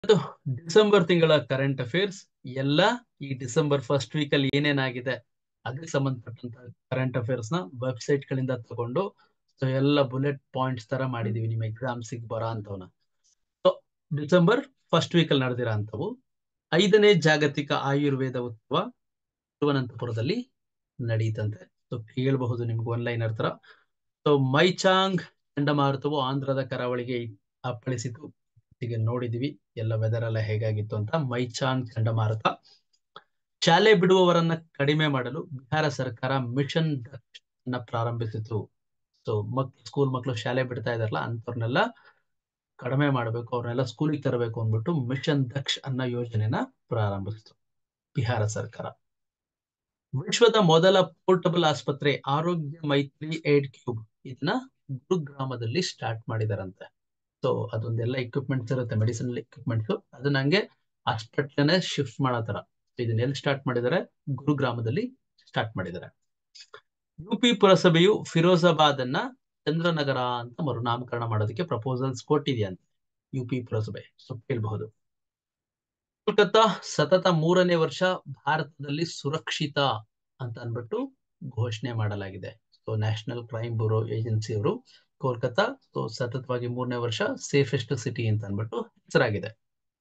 December ತಿಂಗಳ current affairs ಎಲ್ಲ ಈ ಡಿಸೆಂಬರ್ ಫಸ್ಟ್ ವೀಕ್ ಅಲ್ಲಿ ಏನೇನಾಗಿದೆ ಅದಕ್ಕೆ ಸಂಬಂಧಪಟ್ಟಂತ ಕರೆಂಟ್ ಅಫೇರ್ಸ್ ನ ವೆಬ್ಸೈಟ್ ಗಳಿಂದ ತಗೊಂಡು ಸೊ ಎಲ್ಲ ಬುಲೆಟ್ ಪಾಯಿಂಟ್ಸ್ ತರ ಮಾಡಿದೀವಿ ನಿಮ್ಮ ಎಕ್ಸಾಮ್ಸ್ ಬರೋ ಅಂತವನ್ನ ಸೊ ಡಿಸೆಂಬರ್ ಫಸ್ಟ್ ವೀಕ್ ಅಲ್ಲಿ ನಡೆದಿರೋ ಅಂತವು ಐದನೇ ಜಾಗತಿಕ ಆಯುರ್ವೇದ ಉತ್ಸವ ತಿರುವನಂತಪುರದಲ್ಲಿ ನಡೀತಂತೆ ಸೊ ಕೇಳಬಹುದು ನಿಮ್ಗೆ ಒನ್ಲೈನ್ ತರ ಸೊ ಮೈಚಾಂಗ್ ಚಂಡಮಾರುತವು ಆಂಧ್ರದ ಕರಾವಳಿಗೆ ಅಪ್ಪಳಿಸಿತು ಈಗ ನೋಡಿದ್ವಿ ಎಲ್ಲ ವೆದರ್ ಎಲ್ಲ ಹೇಗಾಗಿತ್ತು ಅಂತ ಮೈಚಾಂಗ್ ಚಂಡಮಾರುತ ಶಾಲೆ ಬಿಡುವವರನ್ನ ಕಡಿಮೆ ಮಾಡಲು ಬಿಹಾರ ಸರ್ಕಾರ ಮಿಷನ್ ದಕ್ಷ ಅನ್ನ ಪ್ರಾರಂಭಿಸಿತು ಸೊ ಮಕ್ಳು ಸ್ಕೂಲ್ ಮಕ್ಕಳು ಶಾಲೆ ಬಿಡ್ತಾ ಇದಾರಲ್ಲ ಅಂತವ್ರನ್ನೆಲ್ಲ ಕಡಿಮೆ ಮಾಡಬೇಕು ಅವ್ರನ್ನೆಲ್ಲ ಸ್ಕೂಲಿಗೆ ತರಬೇಕು ಅಂದ್ಬಿಟ್ಟು ಮಿಷನ್ ದಕ್ಷ ಅನ್ನೋ ಯೋಜನೆನ ಪ್ರಾರಂಭಿಸಿತು ಬಿಹಾರ ಸರ್ಕಾರ ವಿಶ್ವದ ಮೊದಲ ಪೋರ್ಟಬಲ್ ಆಸ್ಪತ್ರೆ ಆರೋಗ್ಯ ಮೈತ್ರಿ ಏಡ್ ಕ್ಯೂಬ್ ಇದನ್ನ ಗುರುಗ್ರಾಮದಲ್ಲಿ ಸ್ಟಾರ್ಟ್ ಮಾಡಿದಾರಂತೆ ಸೊ ಅದೊಂದೆಲ್ಲ ಇಕ್ವಿಪ್ಮೆಂಟ್ಸ್ ಇರುತ್ತೆ ಮೆಡಿಸಿನಲ್ ಇಕ್ವಿಪ್ಮೆಂಟ್ಸ್ ಅದನ್ನ ಹಂಗೆ ಹಾಸ್ಪಿಟ್ಲನ್ನೇ ಶಿಫ್ಟ್ ಮಾಡೋ ತರ ಇದನ್ನ ಎಲ್ಲಿ ಸ್ಟಾರ್ಟ್ ಮಾಡಿದ್ದಾರೆ ಗುರುಗ್ರಾಮದಲ್ಲಿ ಸ್ಟಾರ್ಟ್ ಮಾಡಿದ್ದಾರೆ ಯು ಪಿ ಪುರಸಭೆಯು ಫಿರೋಜಾಬಾದ್ ಅನ್ನ ಚಂದ್ರನಗರ ಅಂತ ಮರುನಾಮಕರಣ ಮಾಡೋದಕ್ಕೆ ಪ್ರಪೋಸಲ್ಸ್ ಕೊಟ್ಟಿದೆಯಂತೆ ಯು ಪಿ ಪುರಸಭೆ ಸೊ ಕೇಳಬಹುದು ಕೋಲ್ಕತ್ತಾ ಸತತ ಮೂರನೇ ವರ್ಷ ಭಾರತದಲ್ಲಿ ಸುರಕ್ಷಿತ ಅಂತ ಅನ್ಬಿಟ್ಟು ಘೋಷಣೆ ಮಾಡಲಾಗಿದೆ so national crime bureau agency ಅವರು ಕೋಲ್ಕತ್ತಾ ಸೊ ಸತತವಾಗಿ ಮೂರನೇ ವರ್ಷ ಸೇಫೆಸ್ಟ್ ಸಿಟಿ ಅಂತ ಅನ್ಬಿಟ್ಟು ಹೆಸರಾಗಿದೆ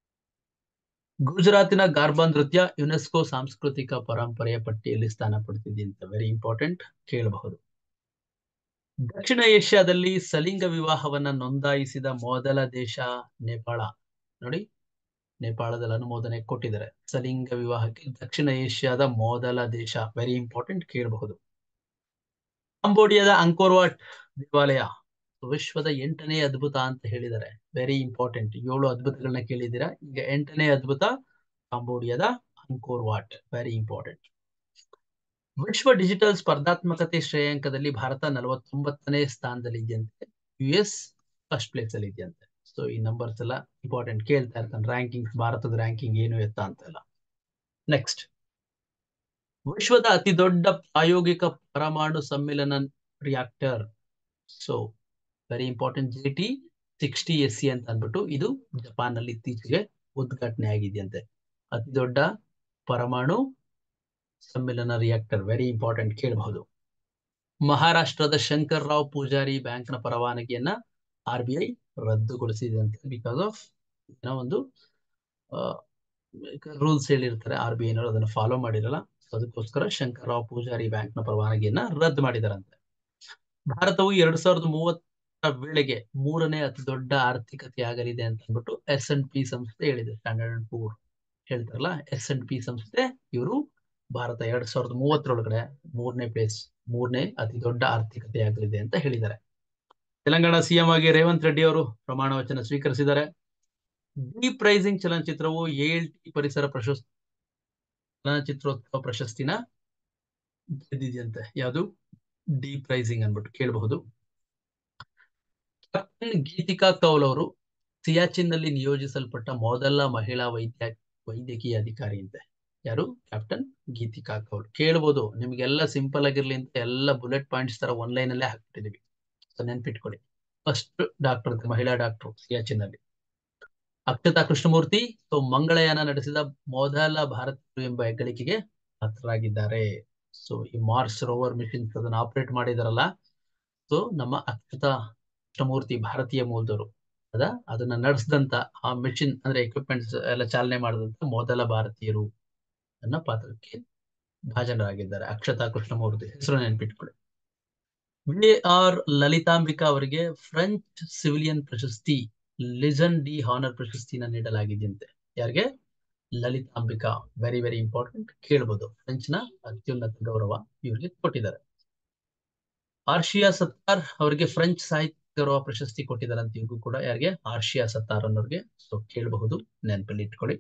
ಗುಜರಾತಿನ ಗಾರ್ಬಾ ನೃತ್ಯ ಯುನೆಸ್ಕೋ ಸಾಂಸ್ಕೃತಿಕ ಪರಂಪರೆಯ ಪಟ್ಟಿಯಲ್ಲಿ ಸ್ಥಾನ ಪಡೆದಿದೆ ಅಂತ ವೆರಿ ಇಂಪಾರ್ಟೆಂಟ್ ಕೇಳಬಹುದು ದಕ್ಷಿಣ ಏಷ್ಯಾದಲ್ಲಿ ಸಲಿಂಗ ವಿವಾಹವನ್ನ ನೋಂದಾಯಿಸಿದ ಮೊದಲ ದೇಶ ನೇಪಾಳ ನೋಡಿ ನೇಪಾಳದಲ್ಲಿ ಅನುಮೋದನೆ ಕೊಟ್ಟಿದ್ದಾರೆ ಸಲಿಂಗ ವಿವಾಹಕ್ಕೆ ದಕ್ಷಿಣ ಏಷ್ಯಾದ ಮೊದಲ ದೇಶ ವೆರಿ ಇಂಪಾರ್ಟೆಂಟ್ ಕೇಳಬಹುದು ಕಾಂಬೋಡಿಯಾದ ಅಂಕೋರ್ವಾಟ್ ದೇವಾಲಯ ವಿಶ್ವದ ಎಂಟನೇ ಅದ್ಭುತ ಅಂತ ಹೇಳಿದ್ದಾರೆ ವೆರಿ ಇಂಪಾರ್ಟೆಂಟ್ ಏಳು ಅದ್ಭುತಗಳನ್ನ ಕೇಳಿದ್ದೀರಾ ಈಗ ಎಂಟನೇ ಅದ್ಭುತ ಕಾಂಬೋಡಿಯಾದ ಅಂಕೋರ್ವಾಟ್ ವೆರಿ ಇಂಪಾರ್ಟೆಂಟ್ ವಿಶ್ವ ಡಿಜಿಟಲ್ ಸ್ಪರ್ಧಾತ್ಮಕತೆ ಶ್ರೇಯಾಂಕದಲ್ಲಿ ಭಾರತ ನಲವತ್ತೊಂಬತ್ತನೇ ಸ್ಥಾನದಲ್ಲಿ ಇದೆಯಂತೆ ಯು ಎಸ್ ಫಸ್ಟ್ ಪ್ಲೇಸ್ ಅಲ್ಲಿ ಇದೆಯಂತೆ ಸೊ ಈ ನಂಬರ್ಸ್ ಎಲ್ಲ ಇಂಪಾರ್ಟೆಂಟ್ ಕೇಳ್ತಾ ಇರ್ತಾನೆ ರ್ಯಾಂಕಿಂಗ್ ಭಾರತದ ರ್ಯಾಂಕಿಂಗ್ ಏನು ಎತ್ತ ಅಂತೆಲ್ಲ ನೆಕ್ಸ್ಟ್ ವಿಶ್ವದ ಅತಿ ದೊಡ್ಡ ಪ್ರಾಯೋಗಿಕ ಪರಮಾಣು ಸಮ್ಮಿಲನ reactor so very important J T sixty S C ಅಂತ ಅಂದ್ಬಿಟ್ಟು ಇದು ಜಪಾನ್ ನಲ್ಲಿ ಇತ್ತೀಚೆಗೆ ಉದ್ಘಾಟನೆ ಆಗಿದೆಯಂತೆ ಅತಿ ದೊಡ್ಡ ಪರಮಾಣು ಸಮ್ಮಿಲನ ರಿಯಾಕ್ಟರ್ ವೆರಿ ಇಂಪಾರ್ಟೆಂಟ್ ಕೇಳಬಹುದು ಮಹಾರಾಷ್ಟ್ರದ ಶಂಕರ್ ರಾವ್ ಪೂಜಾರಿ ಬ್ಯಾಂಕ್ನ ಪರವಾನಗಿಯನ್ನ ಆರ್ ಬಿ ಐ ರದ್ದುಗೊಳಿಸಿದೆ ಅಂತ ಬಿಕಾಸ್ ಆಫ್ ಏನೋ ಒಂದು ರೂಲ್ಸ್ ಹೇಳಿರ್ತಾರೆ ಆರ್ ಬಿ ಐನವರು ಅದನ್ನು ಫಾಲೋ ಮಾಡಿರಲ್ಲ ಅದಕ್ಕೋಸ್ಕರ ಶಂಕರ್ ರಾವ್ ಪೂಜಾರಿ ಬ್ಯಾಂಕ್ನ ಪರವಾನಗಿಯನ್ನ ರದ್ದು ಮಾಡಿದಾರಂತೆ ಭಾರತವು ಎರಡ್ ಸಾವಿರದ ಮೂವತ್ತರ ವೇಳೆಗೆ ಮೂರನೇ ಅತಿ ದೊಡ್ಡ ಆರ್ಥಿಕತೆ ಆಗಲಿದೆ ಅಂತ ಅಂದ್ಬಿಟ್ಟು ಎಸ್ ಅಂಡ್ ಪಿ ಸಂಸ್ಥೆ ಹೇಳಿದೆ ಸ್ಟ್ಯಾಂಡರ್ಡ್ ಅಂಡ್ ಪೂರ್ ಹೇಳ್ತಾರಲ್ಲ ಎಸ್ ಅಂಡ್ ಪಿ ಸಂಸ್ಥೆ ಇವರು ಭಾರತ ಎರಡ್ ಸಾವಿರದ ಮೂವತ್ತರೊಳಗಡೆ ಮೂರನೇ ಪ್ಲೇಸ್ ಮೂರನೇ ಅತಿ ದೊಡ್ಡ ಆರ್ಥಿಕತೆ ಆಗಲಿದೆ ಅಂತ ಹೇಳಿದ್ದಾರೆ ತೆಲಂಗಾಣ ಸಿಎಂ ಆಗಿ ರೇವಂತ್ ರೆಡ್ಡಿ ಅವರು ಪ್ರಮಾಣ ವಚನ ಸ್ವೀಕರಿಸಿದ್ದಾರೆ ಡೀಪ್ ರೈಸಿಂಗ್ ಚಲನಚಿತ್ರವು ಎಲ್ ಟಿ ಪರಿಸರ ಪ್ರಶಸ್ತಿ ಚಲನಚಿತ್ರೋತ್ಸವ ಪ್ರಶಸ್ತಿನ ಗೆದ್ದಿದೆಯಂತೆ ಯಾವುದು ಡೀಪ್ ರೈಸಿಂಗ್ ಅನ್ಬಿಟ್ಟು ಕೇಳಬಹುದು ಕ್ಯಾಪ್ಟನ್ ಗೀತಿಕಾ ಕೌಲ್ ಅವರು ಸಿಯಾಚಿನ್ ನಲ್ಲಿ ನಿಯೋಜಿಸಲ್ಪಟ್ಟ ಮೊದಲ ಮಹಿಳಾ ವೈದ್ಯ ವೈದ್ಯಕೀಯ ಅಧಿಕಾರಿ ಅಂತೆ ಯಾರು ಕ್ಯಾಪ್ಟನ್ ಗೀತಿಕಾ ಕೌಲ್ ಕೇಳ್ಬೋದು ನಿಮ್ಗೆಲ್ಲ ಸಿಂಪಲ್ ಆಗಿರ್ಲಿ ಅಂತ ಎಲ್ಲ ಬುಲೆಟ್ ಪಾಯಿಂಟ್ಸ್ ತರ ಒನ್ ಲೈನ್ ಅಲ್ಲೇ ಹಾಕ್ಬಿಟ್ಟಿದೀವಿ ಸೊ ನೆನ್ಪಿಟ್ಕೊಳ್ಳಿ ಫಸ್ಟ್ ಡಾಕ್ಟರ್ ಅಂತ ಮಹಿಳಾ ಡಾಕ್ಟರ್ ಸಿಯಾಚಿನ್ ಅಲ್ಲಿ ಅಕ್ಷತಾ ಕೃಷ್ಣಮೂರ್ತಿ ಸೊ ಮಂಗಳಯಾನ ನಡೆಸಿದ ಮೊದಲ ಭಾರತೀಯರು ಎಂಬ ಹೆಗ್ಗಳಿಕೆಗೆ ಪಾತ್ರರಾಗಿದ್ದಾರೆ ಸೊ ಈ ಮಾರ್ಸ್ ರೋವರ್ ಮಿಷನ್ಸ್ ಅದನ್ನ ಆಪರೇಟ್ ಮಾಡಿದಾರಲ್ಲ ಸೊ ನಮ್ಮ ಅಕ್ಷತಾ ಕೃಷ್ಣಮೂರ್ತಿ ಭಾರತೀಯ ಮೂಲದವರು ಅದ ಅದನ್ನ ನಡೆಸಿದಂತ ಆ ಮಿಷಿನ್ ಅಂದ್ರೆ ಎಕ್ವಿಪ್ಮೆಂಟ್ಸ್ ಎಲ್ಲ ಚಾಲನೆ ಮಾಡಿದಂತ ಮೊದಲ ಭಾರತೀಯರು ಅನ್ನ ಪಾತ್ರಕ್ಕೆ ಭಾಜನರಾಗಿದ್ದಾರೆ ಅಕ್ಷತಾ ಕೃಷ್ಣಮೂರ್ತಿ ಹೆಸರು ನೆನ್ಪಿಟ್ಕೊಳ್ಳಿ ವಿ ಆರ್ ಲಲಿತಾಂಬಿಕಾ ಅವರಿಗೆ ಫ್ರೆಂಚ್ ಸಿವಿಲಿಯನ್ ಪ್ರಶಸ್ತಿ ಲಿಜನ್ ಡಿ ಹಾನರ್ ಪ್ರಶಸ್ತಿನ ನೀಡಲಾಗಿದೆಯಂತೆ ಯಾರಿಗೆ ಲಲಿತಾಂಬಿಕಾ ವೆರಿ ವೆರಿ ಇಂಪಾರ್ಟೆಂಟ್ ಕೇಳಬಹುದು ಫ್ರೆಂಚ್ ನ ಅತ್ಯುನ್ನತ ಗೌರವ ಇವರಿಗೆ ಕೊಟ್ಟಿದ್ದಾರೆ ಆರ್ಷಿಯಾ ಸತ್ತಾರ್ ಅವರಿಗೆ ಫ್ರೆಂಚ್ ಸಾಹಿತ್ಯ ಗೌರವ ಪ್ರಶಸ್ತಿ ಕೊಟ್ಟಿದ್ದಾರೆ ಅಂತ ಇವ್ರಿಗೂ ಕೂಡ ಯಾರಿಗೆ ಆರ್ಷಿಯಾ ಸತ್ತಾರ್ ಅನ್ನೋರಿಗೆ ಸೊ ಕೇಳಬಹುದು ನೆನಪಲ್ಲಿ ಇಟ್ಕೊಳ್ಳಿ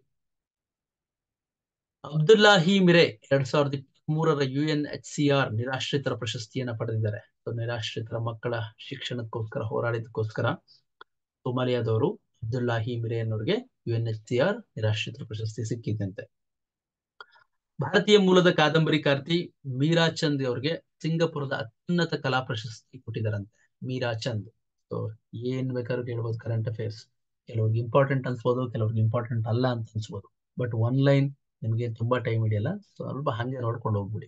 ಅಬ್ದುಲ್ಲಾಹಿ ಮಿರೆ ಎರಡ್ ಸಾವಿರದ ಮೂರರ U N H C R ನಿರಾಶ್ರಿತರ ಪ್ರಶಸ್ತಿಯನ್ನ ಪಡೆದಿದ್ದಾರೆ ಸೊ ನಿರಾಶ್ರಿತರ ಮಕ್ಕಳ ಶಿಕ್ಷಣಕ್ಕೋಸ್ಕರ ಹೋರಾಡಿದಕ್ಕೋಸ್ಕರ ಸೋಮಾಲಿಯಾದವರು ಅಬ್ದುಲ್ಲಾಹಿ ಮಿರೆ ಅನ್ನೋರಿಗೆ U N H C R ನಿರಾಶ್ರಿತರ ಪ್ರಶಸ್ತಿ ಸಿಕ್ಕಿದ್ದಂತೆ ಭಾರತೀಯ ಮೂಲದ ಕಾದಂಬರಿಕಾರ್ತಿ ಮೀರಾ ಚಂದ್ ಅವರಿಗೆ ಸಿಂಗಪುರದ ಅತ್ಯುನ್ನತ ಕಲಾ ಪ್ರಶಸ್ತಿ ಕೊಟ್ಟಿದ್ದಾರಂತೆ ಮೀರಾ ಚಂದ್ ಸೊ ಏನ್ ಬೇಕಾದ್ರೂ ಕೇಳ್ಬೋದು ಕರೆಂಟ್ ಅಫೇರ್ಸ್ ಕೆಲವ್ರಿಗೆ ಇಂಪಾರ್ಟೆಂಟ್ ಅನ್ಸ್ಬೋದು ಕೆಲವ್ರಿಗೆ ಇಂಪಾರ್ಟೆಂಟ್ ಅಲ್ಲ ಅಂತ ಅನ್ಸ್ಬೋದು ಬಟ್ ಒನ್ ಲೈನ್ ನಿಮಗೆ ತುಂಬಾ ಟೈಮ್ ಹಿಡಿಯಲ್ಲ ಸ್ವಲ್ಪ ಹಂಗೆ ನೋಡ್ಕೊಂಡು ಹೋಗ್ಬಿಡಿ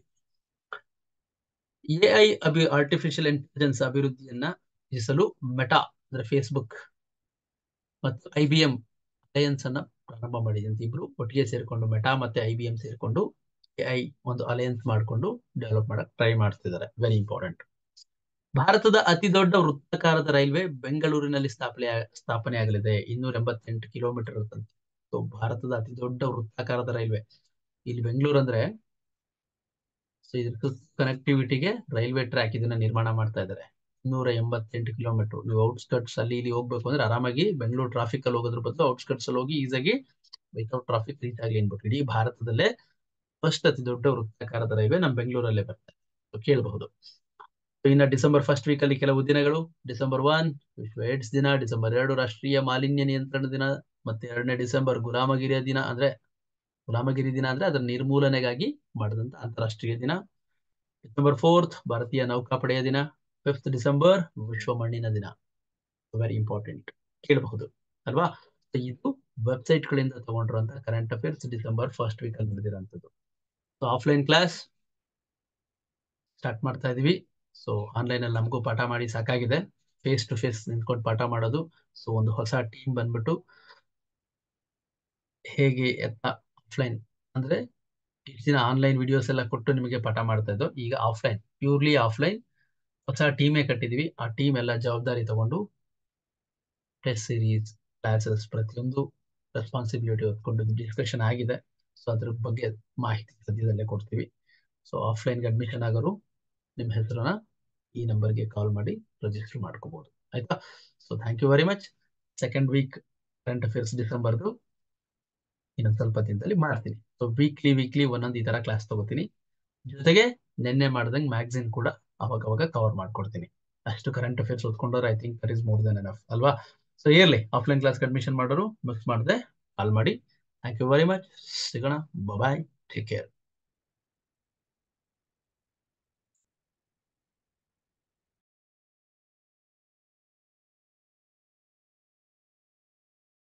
ಎ ಐ ಅಭಿ ಆರ್ಟಿಫಿಷಿಯಲ್ ಇಂಟೆಲಿಜೆನ್ಸ್ ಅಭಿವೃದ್ಧಿಯನ್ನ ಹೆಚ್ಚಿಸಲು ಮೆಟಾ ಅಂದ್ರೆ ಫೇಸ್ಬುಕ್ ಮತ್ತು ಐ ಬಿ ಎಂ ಅಲಯನ್ಸ್ ಅನ್ನ ಪ್ರಾರಂಭ ಮಾಡಿದೆ ಅಂತ ಇಬ್ರು ಒಟ್ಟಿಗೆ ಸೇರ್ಕೊಂಡು ಮೆಟಾ ಮತ್ತೆ ಐ ಬಿ ಎಂ ಸೇರ್ಕೊಂಡು ಎ ಐ ಒಂದು ಅಲಯನ್ಸ್ ಮಾಡಿಕೊಂಡು ಡೆವಲಪ್ ಮಾಡಕ್ ಟ್ರೈ ಮಾಡ್ತಿದ್ದಾರೆ ವೆರಿ ಇಂಪಾರ್ಟೆಂಟ್ ಭಾರತದ ಅತಿ ದೊಡ್ಡ ವೃತ್ತಾಕಾರದ ರೈಲ್ವೆ ಬೆಂಗಳೂರಿನಲ್ಲಿ ಸ್ಥಾಪನೆ ಸ್ಥಾಪನೆ ಆಗಲಿದೆ ಇನ್ನೂರ ಎಂಬತ್ತೆಂಟು ಕಿಲೋಮೀಟರ್ ಇರುತ್ತಂತೆ ಸೊ ಭಾರತದ ಅತಿ ದೊಡ್ಡ ವೃತ್ತಾಕಾರದ ರೈಲ್ವೆ ಇಲ್ಲಿ ಬೆಂಗಳೂರು ಅಂದ್ರೆ ಸೊ ಇದ್ರ ಕನೆಕ್ಟಿವಿಟಿಗೆ ರೈಲ್ವೆ ಟ್ರ್ಯಾಕ್ ಇದನ್ನ ನಿರ್ಮಾಣ ಮಾಡ್ತಾ ಇದ್ದಾರೆ ಇನ್ನೂರ ಎಂಬತ್ತೆಂಟು ಕಿಲೋಮೀಟರ್ ನೀವು ಔಟ್ಸ್ಕಟ್ಸ್ ಅಲ್ಲಿ ಇಲ್ಲಿ ಹೋಗ್ಬೇಕು ಅಂದ್ರೆ ಆರಾಮಾಗಿ ಬೆಂಗಳೂರು ಟ್ರಾಫಿಕ್ ಅಲ್ಲಿ ಹೋಗೋದ್ರ ಬದಲು ಔಟ್ಸ್ಕಟ್ಸ್ ಅಲ್ಲಿ ಹೋಗಿ ಈಸಾಗಿ ವಿತೌಟ್ ಟ್ರಾಫಿಕ್ ರೀಚ್ ಆಗಲಿ ಅನ್ಬಿಟ್ಟು ಇಡೀ ಭಾರತದಲ್ಲೇ ಫಸ್ಟ್ ಅತಿ ದೊಡ್ಡ ವೃತ್ತಾಕಾರದ ರೈಲ್ವೆ ನಮ್ಮ ಬೆಂಗಳೂರಲ್ಲೇ ಬರ್ತದೆ So ಕೇಳಬಹುದು ಇನ್ನು ಡಿಸೆಂಬರ್ ಫಸ್ಟ್ ವೀಕ್ ಅಲ್ಲಿ ಕೆಲವು ದಿನಗಳು ಡಿಸೆಂಬರ್ ಒನ್ ವಿಶ್ವ ಏಡ್ಸ್ ದಿನ ಡಿಸೆಂಬರ್ ಎರಡು ರಾಷ್ಟ್ರೀಯ ಮಾಲಿನ್ಯ ನಿಯಂತ್ರಣ ದಿನ ಮತ್ತೆ ಎರಡನೇ ಡಿಸೆಂಬರ್ ಗುಲಾಮಗಿರಿಯ ದಿನ ಅಂದ್ರೆ ಗುಲಾಮಗಿರಿ ದಿನ ಅಂದ್ರೆ ಅದರ ನಿರ್ಮೂಲನೆಗಾಗಿ ಮಾಡಿದಂತ ಅಂತಾರಾಷ್ಟ್ರೀಯ ದಿನ ಡಿಸೆಂಬರ್ ಫೋರ್ತ್ ಭಾರತೀಯ ನೌಕಾಪಡೆಯ ದಿನ ಫಿಫ್ತ್ ಡಿಸೆಂಬರ್ ವಿಶ್ವ ಮಣ್ಣಿನ ದಿನ ವೆರಿ ಇಂಪಾರ್ಟೆಂಟ್ ಕೇಳಬಹುದು ಅಲ್ವಾ So ಇದು ವೆಬ್ಸೈಟ್ ಗಳಿಂದ ತಗೊಂಡಿರುವಂತಹ current affairs December first week ಅಲ್ಲಿ ನಡೆದಿರೋಂಥದ್ದು ಸೊ ಆಫ್ಲೈನ್ ಕ್ಲಾಸ್ ಸ್ಟಾರ್ಟ್ ಮಾಡ್ತಾ ಇದೀವಿ ಸೊ ಆನ್ಲೈನ್ ಅಲ್ಲಿ ನಮಗೂ ಪಾಠ ಮಾಡಿ ಸಾಕಾಗಿದೆ ಫೇಸ್ ಟು ಫೇಸ್ ನಿಂತ್ಕೊಂಡು ಪಾಠ ಮಾಡೋದು ಸೊ ಒಂದು ಹೊಸ ಟೀಮ್ ಬಂದ್ಬಿಟ್ಟು ಹೇಗೆ ಎತ್ತ ಆಫ್ಲೈನ್ ಅಂದ್ರೆ ಇಷ್ಟು ದಿನ ಆನ್ಲೈನ್ ವಿಡಿಯೋಸ್ ಎಲ್ಲ ಕೊಟ್ಟು ನಿಮಗೆ ಪಾಠ ಮಾಡ್ತಾ ಇದ್ದೋ ಈಗ ಆಫ್ಲೈನ್ ಪ್ಯೂರ್ಲಿ ಆಫ್ಲೈನ್ ಹೊಸ ಟೀಮೇ ಕಟ್ಟಿದೀವಿ ಆ ಟೀಮ್ ಎಲ್ಲ ಜವಾಬ್ದಾರಿ ತಗೊಂಡು ಟೆಸ್ಟ್ ಸೀರೀಸ್ ಕ್ಲಾಸಸ್ ಪ್ರತಿಯೊಂದು ರೆಸ್ಪಾನ್ಸಿಬಿಲಿಟಿ ಹೊತ್ಕೊಂಡು ಡಿಸ್ಕಷನ್ ಆಗಿದೆ ಸೊ ಅದ್ರ ಬಗ್ಗೆ ಮಾಹಿತಿ ಸದ್ಯದಲ್ಲೇ ಕೊಡ್ತೀವಿ ಸೊ ಆಫ್ಲೈನ್ಗೆ ಅಡ್ಮಿಷನ್ ಆಗೋರು ನಿಮ್ಮ ಹೆಸರನ್ನ ಈ ನಂಬರ್ಗೆ ಕಾಲ್ ಮಾಡಿ ರಿಜಿಸ್ಟರ್ ಮಾಡ್ಕೋಬಹುದು ಆಯ್ತಾ so thank you very much second week current affairs ಡಿಸೆಂಬರ್ದು ಇನ್ನೊಂದು ಸ್ವಲ್ಪ ದಿನದಲ್ಲಿ ಮಾಡ್ತೀನಿ ಸೊ ವೀಕ್ಲಿ ವೀಕ್ಲಿ ಒಂದೊಂದು ಈ ತರ ಕ್ಲಾಸ್ ತಗೋತೀನಿ ಜೊತೆಗೆ ನಿನ್ನೆ ಮಾಡ್ದಂಗೆ ಮ್ಯಾಗ್ಝಿನ್ ಕೂಡ ಅವಾಗ ಅವಾಗ ಕವರ್ ಮಾಡ್ಕೊಡ್ತೀನಿ ಅಷ್ಟು ಕರೆಂಟ್ ಅಫೇರ್ಸ್ ಓದ್ಕೊಂಡ್ರೆ I think there is more than enough ಅಲ್ವಾ ಸೊ ಇರ್ಲಿ ಆಫ್ಲೈನ್ ಕ್ಲಾಸ್ಗೆ ಅಡ್ಮಿಷನ್ ಮಾಡೋರು ಮಿಸ್ ಮಾಡದೆ ಕಾಲ್ ಮಾಡಿ ಥ್ಯಾಂಕ್ ಯು ವೆರಿ ಮಚ್ ಸಿಗೋಣ ಬಾಯ್ ಟೇಕ್ ಕೇರ್